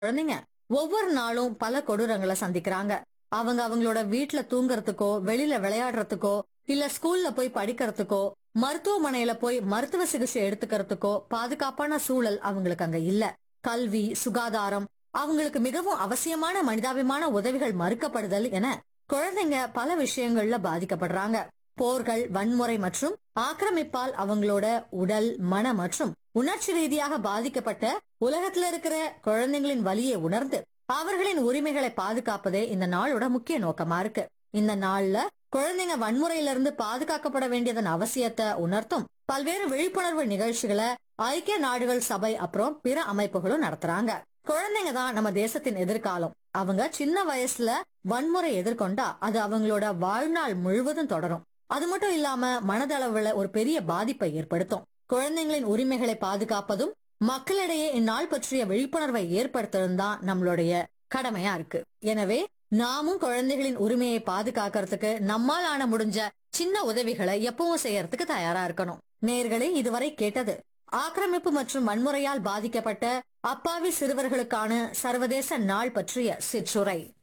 குழந்தைங்க ஒவ்வொரு நாளும் பல கொடூரங்களை சந்திக்கிறாங்க அவங்க அவங்களோட வீட்ல தூங்குறதுக்கோ வெளியில விளையாடுறதுக்கோ இல்ல ஸ்கூல்ல போய் படிக்கிறதுக்கோ மருத்துவமனையில போய் மருத்துவ சிகிச்சை எடுத்துக்கிறதுக்கோ பாதுகாப்பான சூழல் அவங்களுக்கு அங்க இல்ல கல்வி சுகாதாரம் அவங்களுக்கு மிகவும் அவசியமான மனிதாபிமான உதவிகள் மறுக்கப்படுதல் என குழந்தைங்க பல விஷயங்கள்ல பாதிக்கப்படுறாங்க போர்கள் வன்முறை மற்றும் ஆக்கிரமிப்பால் அவங்களோட உடல் மன மற்றும் உணர்ச்சி ரீதியாக பாதிக்கப்பட்ட உலகத்துல இருக்கிற குழந்தைங்களின் வலியை உணர்ந்து அவர்களின் உரிமைகளை பாதுகாப்பதே இந்த நாளோட முக்கிய நோக்கமா இருக்கு இந்த நாள்ல குழந்தைங்க வன்முறையில இருந்து பாதுகாக்கப்பட வேண்டியதன் அவசியத்தை உணர்த்தும் பல்வேறு விழிப்புணர்வு நிகழ்ச்சிகளை ஐக்கிய நாடுகள் சபை அப்புறம் பிற அமைப்புகளும் நடத்துறாங்க குழந்தைங்க தான் நம்ம தேசத்தின் எதிர்காலம் அவங்க சின்ன வயசுல வன்முறை எதிர்கொண்டா அது அவங்களோட வாழ்நாள் முழுவதும் தொடரும் அது மட்டும் இல்லாம மனதளவுல ஒரு பெரிய பாதிப்பை ஏற்படுத்தும் குழந்தைங்களின் உரிமைகளை பாதுகாப்பதும் மக்களிடையே இந்நாள் பற்றிய விழிப்புணர்வை ஏற்படுத்துறதும் தான் நம்மளுடைய கடமையா இருக்கு எனவே நாமும் குழந்தைகளின் உரிமையை பாதுகாக்கிறதுக்கு நம்மால் ஆன முடிஞ்ச சின்ன உதவிகளை எப்பவும் செய்யறதுக்கு தயாரா இருக்கணும் நேர்களே இதுவரை கேட்டது ஆக்கிரமிப்பு மற்றும் வன்முறையால் பாதிக்கப்பட்ட அப்பாவி சிறுவர்களுக்கான சர்வதேச நாள் பற்றிய சிற்றுரை